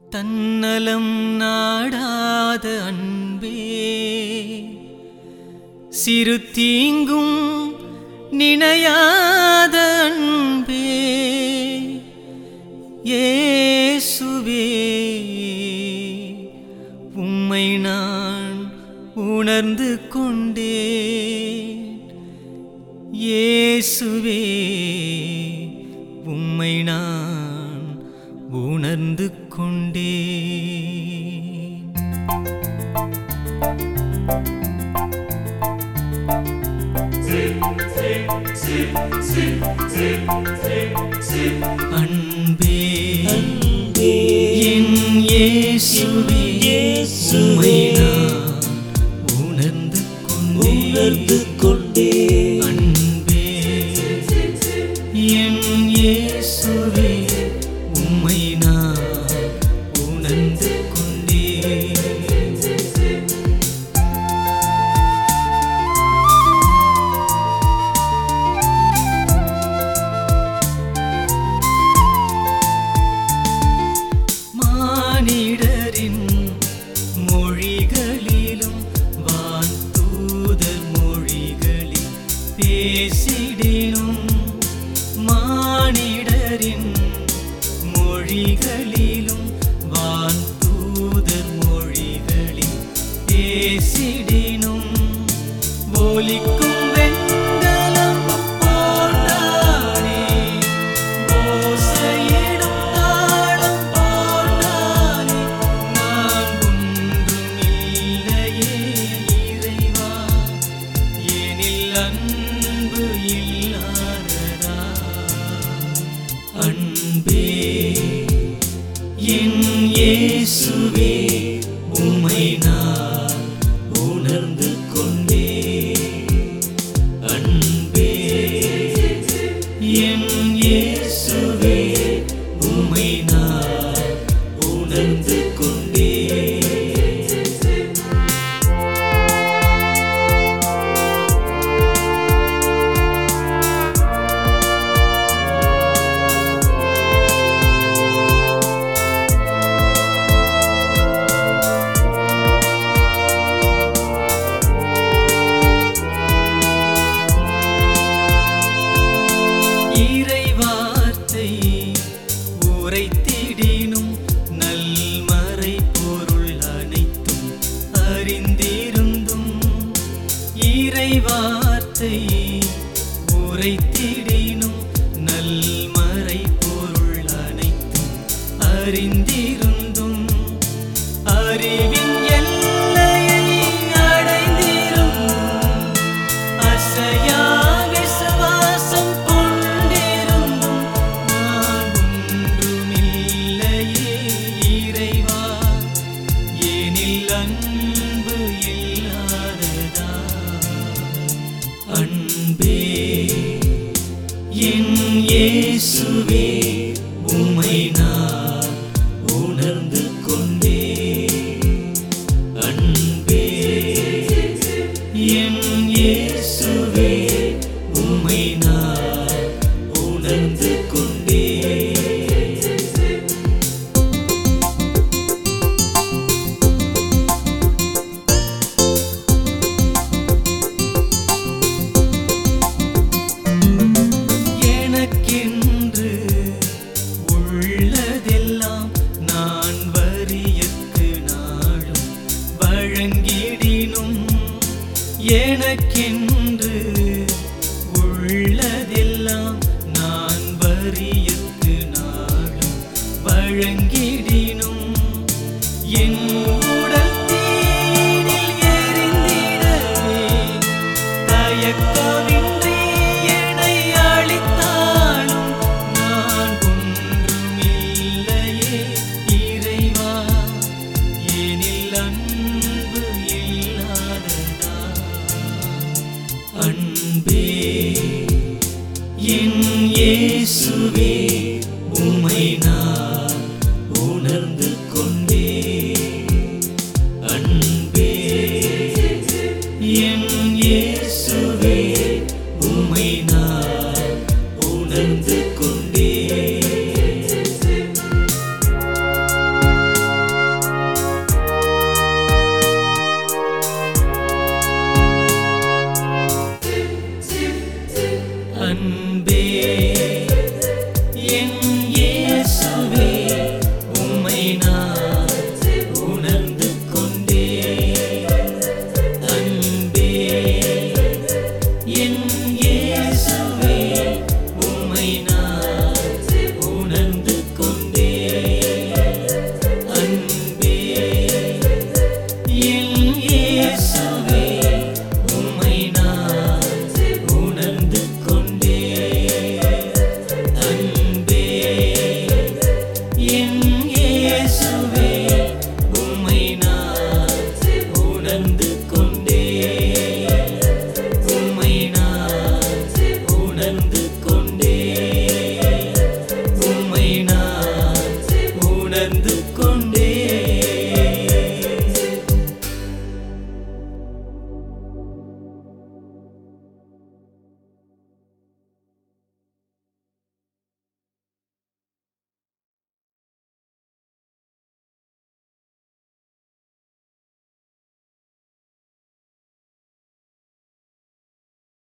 தன்னலம் நாடாத அன்பே சிறு தீங்கும் நினையாத அன்பே இயேசுவே உம்மை நான் உணர்ந்து கொண்டேன் இயேசுவே உம்மை நான் உணர்ந்து கொண்டேன் அன்பே என் இயேசுவே உம்மை நான் உணர்ந்து உணர்ந்து கொண்டேன் கொண்டே அன்பே என் இயேசுவே உம்மை நான் உணர்ந்து கொண்டேன் மானிடரின் மொழிகளிலும் வான் தூதர் மொழிகளில் பேசிடினும் மானிடரின் மொழிகளிலும் வான் தூதர் மொழிகளில் பேசிடினும் ஒலிக்கும் வெண்கலம் போன்றானே ஓசையிடும் தாளம் போன்றானே நான் ஒன்றும் இல்லையே இறைவா எனில் அன்பு இல்லாததா அன்பே என் இயேசுவே உம்மை நான் உணர்ந்து கொண்டேன் அன்பே என் இயேசுவே உம்மை நான் உணர்ந்து கொண்டேன் இறை வார்த்தை உரைத்திடினும் நல்மறை பொருள் அனைத்தும் அறிந்திருந்தும் இறை வார்த்தை உரைத்திடினும் நல்மறை பொருள் அனைத்தும் அறிந்திருந்தும் அறிவின் எல்லையை அடைந்திருந்தும் அசையா விசுவாசம் கொண்டிருந்தும் நான் ஒன்றுமில்லையே இறைவா எனில் அன்பு இல்லாததா அன்பே என் இயேசுவே உம்மை நான் உணர்ந்து கொண்டேன் அன்பே என் இயேசுவே உம்மை நான் உணர்ந்து கொண்டேன் எனக்கென்று உள்ளதெல்லாம் நான் வரியக்கு நாடும் வழங்கிடினும் எனக்கென்று உள்ளதெல்லாம் நான் வரியக்கு நாடும் வழங்கிடினும் என் உடல் தீயினில் எரிந்திடவே தயக்கமின்றி என்னை அழித்தாலும் நான் ஒன்றுமில்லையே இறைவா எனில் அன்பு இல்லாததா அன்பே என் இயேசுவே உம்மை நான் உணர்ந்து கொண்டேன் அன்பே என் இயேசுவே உம்மை நான் உணர்ந்து கொண்டேன் அன்பே